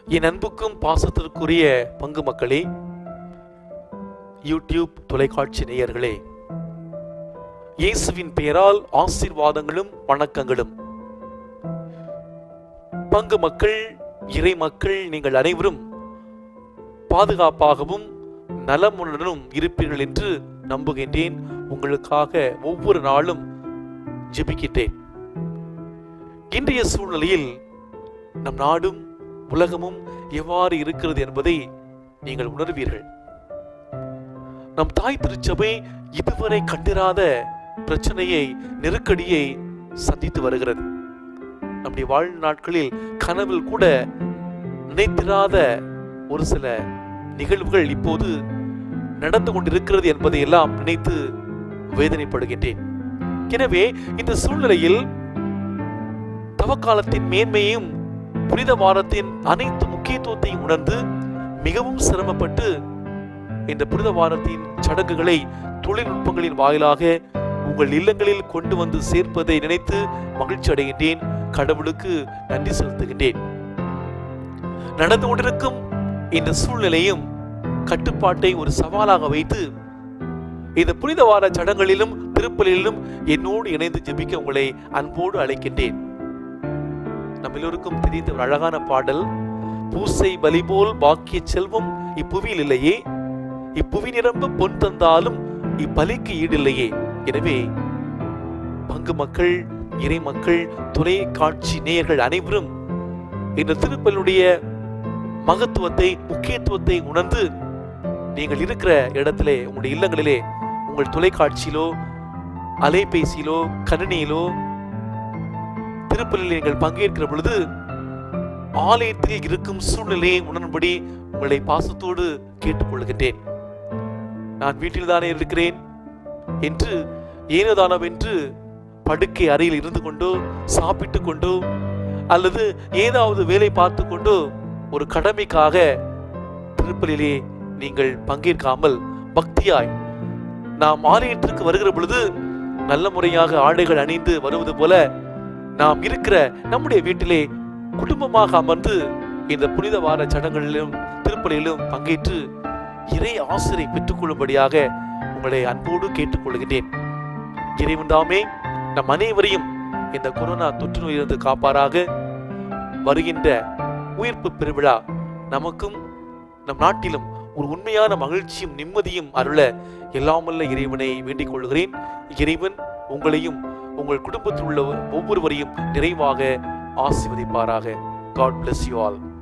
என் அன்புக்கும் பாசத்திற்குரிய பங்கு மக்களே யூடியூப் தொலைக்காட்சி நேயர்களே இயேசுவின் பெயரால் ஆசீர்வாதங்களும் வணக்கங்களும் பங்கு மக்கள் இறை மக்கள் நீங்கள் அனைவரும் பாதுகாப்பாகவும் நலமுடனும் இருப்பீர்கள் என்று நம்புகின்றேன் உங்களுக்காக ஒவ்வொரு நாளும் ஜெபிக்கின்றேன் இன்றைய சூழ்நிலையில் நம் நாடும் உலகமும் எவ்வாறு இருக்கிறது என்பதை நீங்கள் உணர்வீர்கள் நம் தாய் திருச்சபை இதுவரை கண்டிராத பிரச்சனையை நெருக்கடியை சந்தித்து வருகிறது நம்முடைய வாழ்நாட்களில் கனவில் கூட நினைத்திராத ஒரு சில நிகழ்வுகள் இப்போது நடந்து கொண்டிருக்கிறது என்பதை எல்லாம் நினைத்து வேதனைப்படுகின்றேன் எனவே இந்த சூழ்நிலையில் தவக்காலத்தின் மேன்மையும் புனித வாரத்தின் அனைத்து முக்கியத்துவத்தையும் உணர்ந்து மிகவும் சிரமப்பட்டு இந்த புனித வாரத்தின் சடங்குகளை தொழில்நுட்பங்களின் வாயிலாக உங்கள் இல்லங்களில் கொண்டு வந்து சேர்ப்பதை நினைத்து மகிழ்ச்சி அடைகின்றேன் கடவுளுக்கு நன்றி செலுத்துகின்றேன் நடந்து கொண்டிருக்கும் இந்த சூழ்நிலையும் கட்டுப்பாட்டை ஒரு சவாலாக வைத்து இந்த புனித வார சடங்களிலும் திருப்பலிலும் என்னோடு இணைந்து ஜெபிக்க உங்களை அன்போடு அழைக்கின்றேன் நம் எல்லோருக்கும் தெரிந்த ஒரு அழகான பாடல் பூசை பலி போல் பாக்கிய செல்வம் இப்புவியில் இல்லையே இப்புவி நிரம்ப பொன் தந்தாலும் இப்பலிக்கு ஈடில்லையே எனவே பங்கு மக்கள் இறை மக்கள் துறை காட்சி நேயர்கள் அனைவரும் இந்த திருப்பலினுடைய மகத்துவத்தை முக்கியத்துவத்தை உணர்ந்து நீங்கள் இருக்கிற இடத்திலே உங்களுடைய இல்லங்களிலே உங்கள் தொலைக்காட்சியிலோ அலைபேசியிலோ கணினியிலோ திருப்பலில் நீங்கள் பங்கேற்கிற பொழுது ஆலயத்தில் இருக்கும் சூழ்நிலையை உணரும்படி உங்களை பாசத்தோடு கேட்டுக்கொள்கின்றேன் நான் வீட்டில் தானே இருக்கிறேன் என்று ஏனோதானவென்று படுக்கை அறையில் இருந்து கொண்டோ சாப்பிட்டு கொண்டோ அல்லது ஏதாவது வேலை பார்த்து கொண்டோ ஒரு கடமைக்காக திருப்பலிலே நீங்கள் பங்கேற்காமல் பக்தியாய் நாம் ஆலயத்திற்கு வருகிற பொழுது நல்ல முறையாக ஆடைகள் அணிந்து வருவது போல நாம் இருக்கிற நம்முடைய வீட்டிலே குடும்பமாக அமர்ந்து இந்த புனித வார சடங்குகளிலும் திருப்பலியிலும் பங்கேற்று இறை ஆசிரியை பெற்றுக்கொள்ளும்படியாக உங்களை அன்போடு கேட்டுக்கொள்கிறேன் இறைவன் தாமே நம் அனைவரையும் இந்த கொரோனா தொற்று நோயிலிருந்து காப்பாராக வருகின்ற உயிர்ப்பு பெருவிழா நமக்கும் நம் நாட்டிலும் ஒரு உண்மையான மகிழ்ச்சியும் நிம்மதியும் அருள எல்லாமல்ல இறைவனை வேண்டிக் கொள்கிறேன் இறைவன் உங்களையும் உங்கள் குடும்பத்தில் உள்ள ஒவ்வொருவரையும் நிறைவாக ஆசீர்வதிப்பாராக காட் bless யூ ஆல்